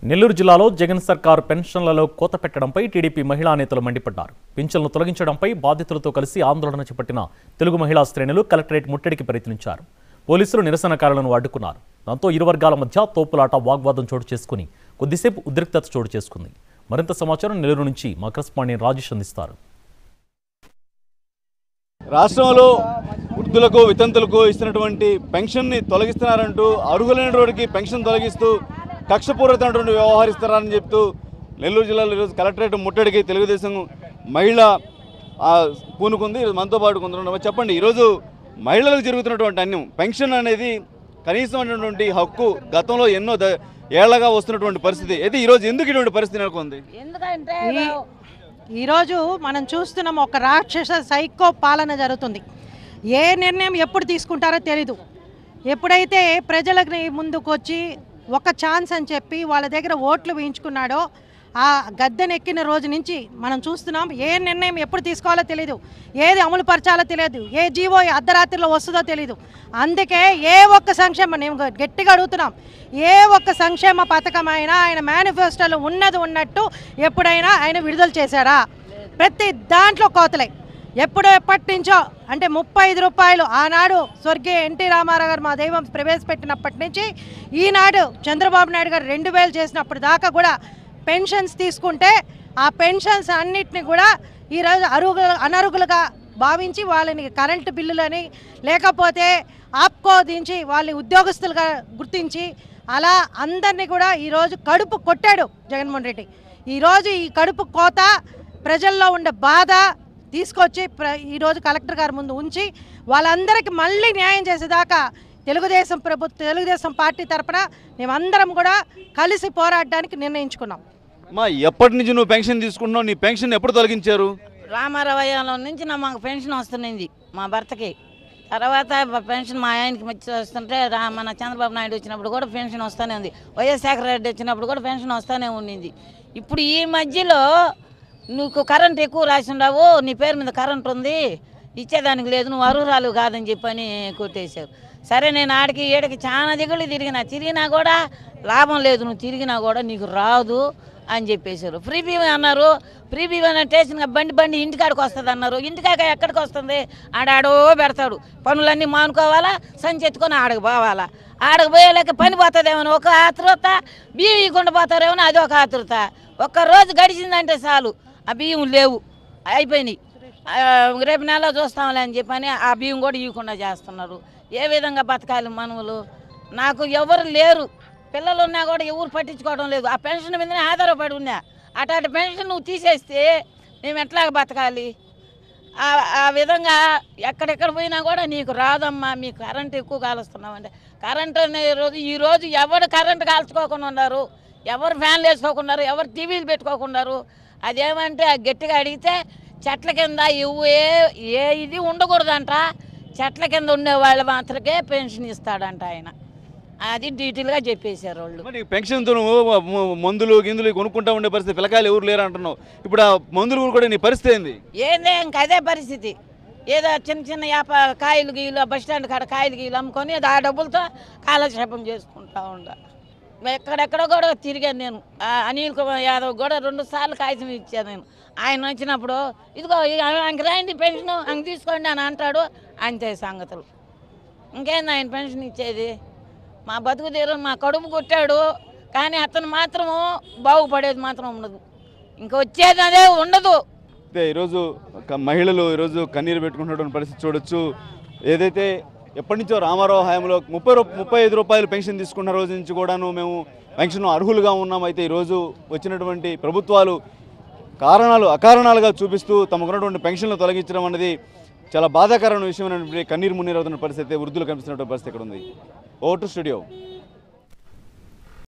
నెల్లూరు జిల్లాలో జగన్ సర్కార్ పెన్షన్లలో కోత పెట్టడంపై టీడీపీ మహిళా నేతలు మండిపడ్డారు పింఛన్లు తొలగించడంపై బాధితులతో కలిసి ఆందోళన చేపట్టిన తెలుగు మహిళా శ్రేణులు కలెక్టరేట్ ముట్టడికి ప్రయత్నించారు పోలీసులు నిరసనకారులను అడ్డుకున్నారు దాంతో ఇరు వర్గాల మధ్య తోపులాట వాగ్వాదం చోటు చేసుకుని కొద్దిసేపు ఉద్రిక్తత చోటు చేసుకుంది మరింత సమాచారం నెల్లూరు నుంచి మా కరెస్పాండెంట్ రాజేష్ అందిస్తారు రాష్ట్రంలో వృద్ధులకు వితంతులకు ఇస్తున్నటువంటి పెన్షన్ని తొలగిస్తున్నారంటూ అర్హులైన రోడ్డుకి పెన్షన్ తొలగిస్తూ కక్షపూరితమైనటువంటి వ్యవహరిస్తారని చెప్తూ నెల్లూరు జిల్లాలో ఈరోజు కలెక్టరేట్ ముట్టడికి తెలుగుదేశం మహిళ ఆ, పూనుకుంది ఈరోజు మనతో పాటు కొందరు చెప్పండి ఈరోజు మహిళలకు జరుగుతున్నటువంటి అన్యం పెన్షన్ అనేది కనీసమైనటువంటి హక్కు గతంలో ఎన్నో ద- ఏళ్లగా వస్తున్నటువంటి పరిస్థితి అయితే ఈరోజు ఎందుకు ఇటువంటి పరిస్థితి నెలకొంది ఎందుకంటే ఈ- ఈరోజు మనం చూస్తున్నాం ఒక రాక్షస సైకో పాలన జరుగుతుంది ఏ నిర్ణయం ఎప్పుడు తీసుకుంటారో తెలీదు ఎప్పుడైతే ప్రజలకు ముందుకు వచ్చి ఒక ఛాన్స్ అని చెప్పి వాళ్ళ దగ్గర ఓట్లు వేయించుకున్నాడో ఆ గద్దెనెక్కిన రోజు నుంచి మనం చూస్తున్నాం ఏ నిర్ణయం ఎప్పుడు తీసుకోవాలో తెలియదు ఏది అమలు పరచాలో తెలియదు ఏ జీవో అర్ధరాత్రిలో వస్తుందో తెలియదు అందుకే ఏ ఒక్క సంక్షేమ నేను గట్టిగా అడుగుతున్నాం ఏ ఒక్క సంక్షేమ పథకం అయినా ఆయన మేనిఫెస్టోలో ఉన్నది ఉన్నట్టు ఎప్పుడైనా ఆయన విడుదల చేశారా ప్రతి దాంట్లో కోతలే ఎప్పుడు ఎప్పటి నుంచో అంటే ముప్పై ఐదు రూపాయలు ఆనాడు స్వర్గీయ ఎన్టీ రామారావు గారు మా దైవం ప్రవేశపెట్టినప్పటి నుంచి ఈనాడు చంద్రబాబు నాయుడు గారు రెండు వేలు చేసినప్పటి దాకా కూడా పెన్షన్స్ తీసుకుంటే ఆ పెన్షన్స్ అన్నిటిని కూడా ఈరోజు అరుగు అనర్హులుగా భావించి వాళ్ళని కరెంటు బిల్లులని లేకపోతే ఆప్కో దించి వాళ్ళని ఉద్యోగస్తులుగా గుర్తించి అలా అందరినీ కూడా ఈరోజు కడుపు కొట్టాడు జగన్మోహన్ రెడ్డి ఈరోజు ఈ కడుపు కోత ప్రజల్లో ఉండే బాధ తీసుకొచ్చి ప్ర ఈరోజు కలెక్టర్ గారి ముందు ఉంచి వాళ్ళందరికీ మళ్ళీ న్యాయం చేసేదాకా తెలుగుదేశం ప్రభుత్వ తెలుగుదేశం పార్టీ తరపున మేమందరం కూడా కలిసి పోరాడడానికి నిర్ణయించుకున్నాం మా ఎప్పటి నుంచి నువ్వు పెన్షన్ తీసుకుంటున్నావు నీ పెన్షన్ ఎప్పుడు తొలగించారు రామారావయంలో నుంచి నా మాకు పెన్షన్ వస్తున్నది మా భర్తకి తర్వాత బ- పెన్షన్ మా ఆయనకి వచ్చి వస్తుంటే రా మన చంద్రబాబు నాయుడు వచ్చినప్పుడు కూడా పెన్షన్ వస్తూనే ఉంది వైఎస్ఆర్ రెడ్డి వచ్చినప్పుడు కూడా పెన్షన్ వస్తూనే ఉండింది ఇప్పుడు ఈ మధ్యలో నీకు కరెంట్ ఎక్కువ రాసి ఉండవు నీ పేరు మీద కరెంట్ ఉంది ఇచ్చేదానికి లేదు నువ్వు అర్హురాలు కాదని చెప్పని కొట్టేశారు సరే నేను ఆడికి ఏడికి చాలా దిగులు తిరిగినా తిరిగినా కూడా లాభం లేదు నువ్వు తిరిగినా కూడా నీకు రాదు అని చెప్పేశారు ఫ్రీ బీమా అన్నారు ఫ్రీ బీమా స్టేషన్ బండి బండి ఇంటికాడికి వస్తుంది అన్నారు ఇంటికాక ఎక్కడికి వస్తుంది ఆడాడో పెడతాడు పనులన్నీ మానుకోవాలా సంచి ఎత్తుకొని ఆడకు పోవాలా ఆడకు పోయేలేక పని పోతుందేమో ఒక ఆతృత బియ్యం ఇవ్వకుండా పోతారేమో అది ఒక ఆతృత ఒక్క రోజు గడిచిందంటే చాలు ఆ బియ్యం లేవు అయిపోయినాయి ఆ, రేపు నెల చూస్తాంలే అని చెప్పని ఆ బియ్యం కూడా ఇవ్వకుండా చేస్తున్నారు ఏ విధంగా బతకాలి మనవులు నాకు ఎవరు లేరు పిల్లలు ఉన్నా కూడా ఎవరు పట్టించుకోవడం లేదు ఆ పెన్షన్ మీదనే ఆధారపడి ఉన్నా అట్లాంటి పెన్షన్ నువ్వు తీసేస్తే మేము ఎట్లా బతకాలి ఆ- ఆ విధంగా ఎక్కడెక్కడ పోయినా కూడా నీకు రాదమ్మా మీకు కరెంట్ ఎక్కువ కాలుస్తున్నామంటే కరెంట్ అనే రోజు ఈ రోజు ఎవరు కరెంట్ కాల్చుకోకుండా ఉన్నారు ఎవరు ఫ్యాన్లు వేసుకోకున్నారు ఎవరు టీవీలు పెట్టుకోకున్నారు అదేమంటే ఆ గట్టిగా అడిగితే చెట్ల కింద ఇవ్వు ఏ ఏ ఇది ఉండకూడదంట చెట్ల కింద ఉండే వాళ్ళు మాత్రమే పెన్షన్ ఇస్తాడంట ఆయన అది డీటెయిల్గా చెప్పేశారు వాళ్ళు మరి పెన్షన్తో నువ్వు మ- మందులు గిందులు కొనుక్కుంటా ఉండే పరిస్థితి పిల్లకాయలు ఎవరు లేరు అంటున్నావు ఇప్పుడు ఆ మందులు కూడా నీ పరిస్థితి ఏంది ఏందే ఇంక అదే పరిస్థితి ఏదో చిన్న చిన్న యాప కాయలు గీలు బస్ స్టాండ్ కాడ కాయలు గీలు అమ్ముకొని ఆ డబ్బులతో కాలక్షేపం చేసుకుంటా ఉండ ఎక్కడెక్కడ కూడా తిరిగాను నేను ఆ అనిల్ కుమార్ యాదవ్ కూడా రెండు సార్లు కాగితం ఇచ్చాను నేను ఆయన వచ్చినప్పుడు ఇదిగో ఆయనకి రాయండి పెన్షన్ ఆయన తీసుకోండి అని అంటాడు అంతే సంగతులు ఇంకేంది ఆయన పెన్షన్ ఇచ్చేది మా బతుకు తీరు మా కడుపు కొట్టాడు కానీ అతను మాత్రము బాగుపడేది మాత్రం ఉండదు ఇంక వచ్చేది అదే ఉండదు అయితే ఈరోజు ఒక మహిళలు ఈరోజు కన్నీరు పెట్టుకుంటున్నటువంటి పరిస్థితి చూడొచ్చు ఏదైతే ఎప్పటి నుంచో రామారావు హయాంలో ముప్పై రూ ముప్పై ఐదు రూపాయలు పెన్షన్ తీసుకున్న రోజు నుంచి కూడాను మేము పెన్షన్ అర్హులుగా ఉన్నాం అయితే ఈరోజు వచ్చినటువంటి ప్రభుత్వాలు కారణాలు అకారణాలుగా చూపిస్తూ తమకున్నటువంటి పెన్షన్లు తొలగించడం అనేది చాలా బాధాకరమైన విషయం కన్నీరు మున్నీరు అవుతున్న పరిస్థితి వృద్ధులు కనిపిస్తున్నటువంటి పరిస్థితి ఇక్కడ ఉంది ఓటు స్టూడియో